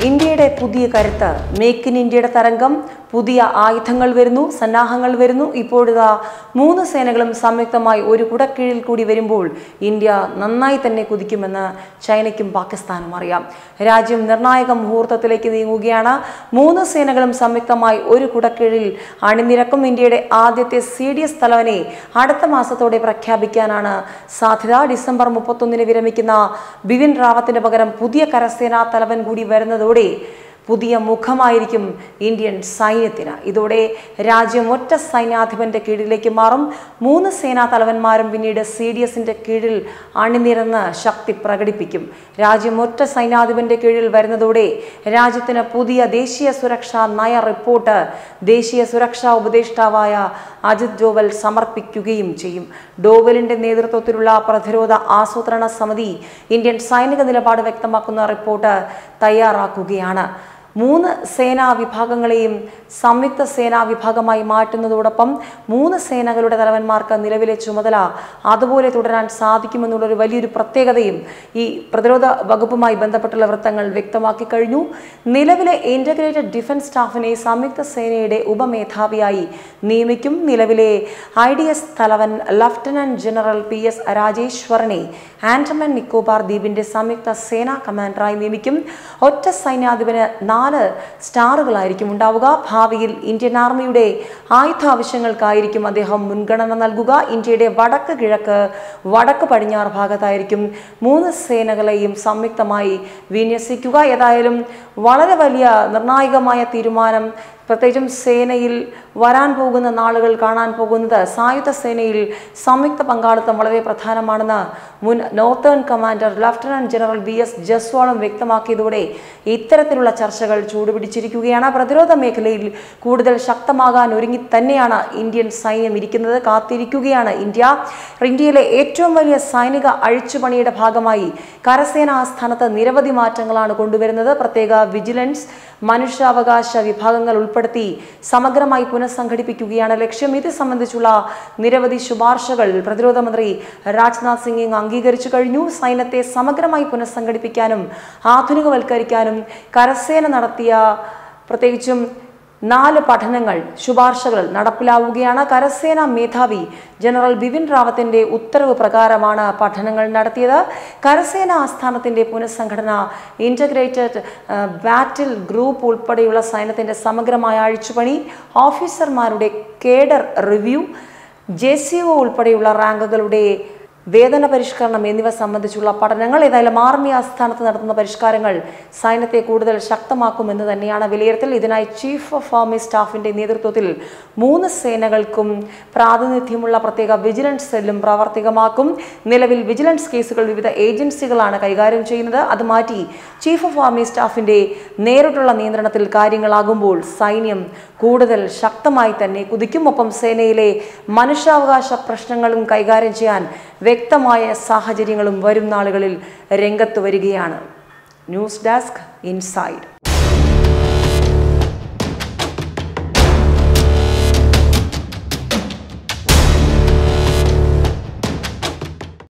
ഇന്ത്യയുടെ പുതിയ കരുത്ത് മേക്ക് ഇൻ ഇന്ത്യയുടെ തരംഗം പുതിയ ആയുധങ്ങൾ വരുന്നു സന്നാഹങ്ങൾ വരുന്നു ഇപ്പോഴിതാ മൂന്ന് സേനകളും സംയുക്തമായി ഒരു കുടക്കീഴിൽ കൂടി വരുമ്പോൾ ഇന്ത്യ നന്നായി തന്നെ കുതിക്കുമെന്ന് ചൈനയ്ക്കും പാകിസ്ഥാനും അറിയാം രാജ്യം നിർണായക മുഹൂർത്തത്തിലേക്ക് നീങ്ങുകയാണ് മൂന്ന് സേനകളും സംയുക്തമായി ഒരു കുടക്കീഴിൽ അണിനിരക്കും ഇന്ത്യയുടെ ആദ്യത്തെ സി ഡി എസ് തലവനെ അടുത്ത മാസത്തോടെ പ്രഖ്യാപിക്കാനാണ് സാധ്യത ഡിസംബർ മുപ്പത്തൊന്നിന് വിരമിക്കുന്ന ബിപിൻ റാവത്തിന് പകരം പുതിയ കരസേനാ തലവൻ കൂടി വരുന്നതോടെ പുതിയ മുഖമായിരിക്കും ഇന്ത്യൻ സൈന്യത്തിന് ഇതോടെ രാജ്യം ഒറ്റ സൈന്യാധിപന്റെ കീഴിലേക്ക് മാറും മൂന്ന് സേനാ തലവന്മാരും പിന്നീട് സി ഡി എസിന്റെ കീഴിൽ അണിനിരന്ന് ശക്തി പ്രകടിപ്പിക്കും രാജ്യം ഒറ്റ സൈന്യാധിപന്റെ കീഴിൽ വരുന്നതോടെ രാജ്യത്തിന് പുതിയ ദേശീയ സുരക്ഷാ നയ റിപ്പോർട്ട് ദേശീയ സുരക്ഷാ ഉപദേഷ്ടാവായ അജിത് ഡോവൽ സമർപ്പിക്കുകയും ചെയ്യും ഡോവലിന്റെ നേതൃത്വത്തിലുള്ള പ്രതിരോധ ആസൂത്രണ സമിതി ഇന്ത്യൻ സൈനിക നിലപാട് വ്യക്തമാക്കുന്ന റിപ്പോർട്ട് തയ്യാറാക്കുകയാണ് മൂന്ന് സേനാ വിഭാഗങ്ങളെയും സംയുക്ത സേനാ വിഭാഗമായി മാറ്റുന്നതോടൊപ്പം മൂന്ന് സേനകളുടെ തലവന്മാർക്ക് നിലവിലെ ചുമതല അതുപോലെ തുടരാൻ സാധിക്കുമെന്നുള്ളൊരു വലിയൊരു പ്രത്യേകതയും ഈ പ്രതിരോധ വകുപ്പുമായി ബന്ധപ്പെട്ടുള്ള വൃത്തങ്ങൾ വ്യക്തമാക്കി കഴിഞ്ഞു നിലവിലെ ഇന്റഗ്രേറ്റഡ് ഡിഫൻസ് സ്റ്റാഫിനെ സംയുക്ത സേനയുടെ ഉപമേധാവിയായി നിയമിക്കും നിലവിലെ ഐ ഡി എസ് തലവൻ ലഫ്റ്റനന്റ് ജനറൽ പി എസ് രാജേശ്വരനെ ആൻഡമാൻ നിക്കോബാർ ദ്വീപിന്റെ സംയുക്ത സേനാ കമാൻഡറായി നിയമിക്കും ഒറ്റ സൈന്യാധിപന് നാല് സ്റ്റാറുകളായിരിക്കും ഉണ്ടാവുക ഭാവിയിൽ ഇന്ത്യൻ ആർമിയുടെ ആയുധ ആവശ്യങ്ങൾക്കായിരിക്കും അദ്ദേഹം മുൻഗണന നൽകുക ഇന്ത്യയുടെ വടക്ക് കിഴക്ക് വടക്ക് പടിഞ്ഞാറ് ഭാഗത്തായിരിക്കും മൂന്ന് സേനകളെയും സംയുക്തമായി വിന്യസിക്കുക ഏതായാലും വളരെ വലിയ നിർണായകമായ തീരുമാനം പ്രത്യേകിച്ചും സേനയിൽ വരാൻ പോകുന്ന നാളുകൾ കാണാൻ പോകുന്നത് സായുധ സേനയിൽ സംയുക്ത പങ്കാളിത്തം വളരെ പ്രധാനമാണെന്ന് മുൻ northern commander lieutenant general B S ജസ്വാളും വ്യക്തമാക്കിയതോടെ ഇത്തരത്തിലുള്ള ചർച്ചകൾ ചൂടുപിടിച്ചിരിക്കുകയാണ് പ്രതിരോധ മേഖലയിൽ കൂടുതൽ ശക്തമാകാൻ ഒരുങ്ങി തന്നെയാണ് ഇന്ത്യൻ സൈന്യം ഇരിക്കുന്നത് കാത്തിരിക്കുകയാണ് ഇന്ത്യ ഇന്ത്യയിലെ ഏറ്റവും വലിയ സൈനിക അഴിച്ചുപണിയുടെ ഭാഗമായി കരസേനാ ആസ്ഥാനത്ത് നിരവധി മാറ്റങ്ങളാണ് കൊണ്ടുവരുന്നത് പ്രത്യേക വിജിലൻസ് മനുഷ്യാവകാശ വിഭാഗങ്ങൾ ഉൾപ്പെടുത്തി സമഗ്രമായി പുനഃസംഘടിപ്പിക്കുകയാണ് ലക്ഷ്യം ഇത് സംബന്ധിച്ചുള്ള നിരവധി ശുപാർശകൾ പ്രതിരോധ മന്ത്രി രാജ്നാഥ് സിംഗ് ഇങ്ങ് അംഗീകരിച്ചു കഴിഞ്ഞു സൈന്യത്തെ സമഗ്രമായി പുനഃസംഘടിപ്പിക്കാനും ആധുനികവൽക്കരിക്കാനും കരസേന നടത്തിയ പ്രത്യേകിച്ചും നാല് പഠനങ്ങൾ ശുപാർശകൾ നടപ്പിലാവുകയാണ് കരസേനാ മേധാവി ജനറൽ ബിപിൻ റാവത്തിന്റെ ഉത്തരവ് പ്രകാരമാണ് പഠനങ്ങൾ നടത്തിയത് കരസേനാ ആസ്ഥാനത്തിന്റെ പുനഃസംഘടന ഇന്റഗ്രേറ്റഡ് ബാറ്റിൽ ഗ്രൂപ്പ് ഉൾപ്പെടെയുള്ള സൈന്യത്തിന്റെ സമഗ്രമായ അഴിച്ചുപണി ഓഫീസർമാരുടെ cadre review J C O ഉൾപ്പെടെയുള്ള റാങ്കുകളുടെ വേതന പരിഷ്കരണം എന്നിവ സംബന്ധിച്ചുള്ള പഠനങ്ങൾ ഏതായാലും ആർമി ആസ്ഥാനത്ത് നടത്തുന്ന പരിഷ്കാരങ്ങൾ സൈന്യത്തെ കൂടുതൽ ശക്തമാക്കുമെന്ന് തന്നെയാണ് വിലയിരുത്തൽ ഇതിനായി ചീഫ് ഓഫ് ആർമി സ്റ്റാഫിന്റെ നേതൃത്വത്തിൽ മൂന്ന് സേനകൾക്കും പ്രാതിനിധ്യമുള്ള പ്രത്യേക വിജിലൻസ് സെല്ലും പ്രാവർത്തികമാക്കും നിലവിൽ വിജിലൻസ് കേസുകൾ വിവിധ ഏജൻസികളാണ് കൈകാര്യം ചെയ്യുന്നത് അത് മാറ്റി ചീഫ് ഓഫ് ആർമി സ്റ്റാഫിന്റെ നേരിട്ടുള്ള നിയന്ത്രണത്തിൽ കാര്യങ്ങളാകുമ്പോൾ സൈന്യം കൂടുതൽ ശക്തമായി തന്നെ കുതിക്കും ഒപ്പം സേനയിലെ മനുഷ്യാവകാശ പ്രശ്നങ്ങളും കൈകാര്യം ചെയ്യാൻ വ്യക്തമായ സാഹചര്യങ്ങളും വരും നാളുകളിൽ രംഗത്ത് വരികയാണ് ന്യൂസ് ഡെസ്ക് ഇൻസൈഡ്